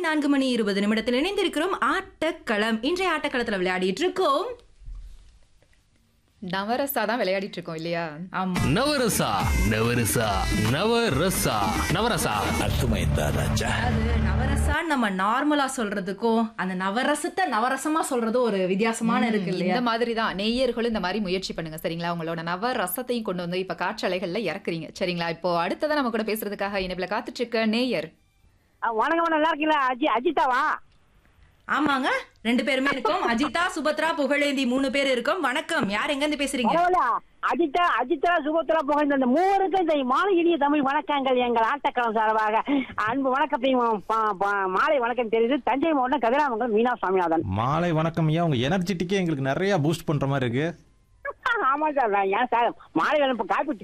நான்கு மணி இருபது நிமிடத்தில் இணைந்திருக்கிறோம் ஆட்டக்களம் இன்றைய ஆட்டக்களத்துல விளையாடிட்டு இருக்கோம் நவரசா தான் விளையாடிட்டு இருக்கோம் இல்லையா ஆமா நவரசா நவரசா நவரசா நவரசா அர்த்தమైందా ராஜா அது நவரசான்னு நம்ம நார்மலா சொல்றதுக்கும் அந்த நவரசத்தை நவரசமா சொல்றதும் ஒரு வித்தியாசமான இருக்கு இல்லையா இந்த மாதிரி தான் நெய்யர்களும் இந்த மாதிரி முயற்சி பண்ணுங்க சரிங்களா உங்களோட நவ ரசத்தையும் கொண்டு வந்து இப்ப காற்றலைகள்ல இறக்குறீங்க சரிங்களா இப்போ அடுத்ததான் நம்ம கூட பேசுறதுக்காக இனிப்புல காத்துட்டு இருக்க நேயர் ஆ, வணக்கம் வணக்கம், நல்லா இருக்கீங்களா அஜி அஜிதாவா ஆமாங்க ரெண்டு பேருமே இருக்கோம் அஜிதா சுபத்ரா புகழேந்தி மூணு பேர் இருக்கோம் வணக்கம் யார் எங்க இருந்து பேசுறீங்க பரவாயில்ல அஜிதா அஜிதா சுபத்ரா புகழ்ந்த அந்த மூவருக்கும் இந்த மாலை இனிய தமிழ் வணக்கங்கள் எங்கள் ஆட்டக்களம் சார்பாக அன்பு வணக்கத்தையும் ப- ப- மாலை வணக்கம் தெரியுது தஞ்சை மாவட்டம் கதிராமங்கலம் மீனா சாமிநாதன் மாலை வணக்கம் ஐயா உங்க எனர்ஜெட்டிக்கே எங்களுக்கு நிறைய பூஸ்ட் பண்ற மாதிரி இருக்கு ஆமா சார் நான் ஏன் சார் மாலை வேலை இப்ப காப்பி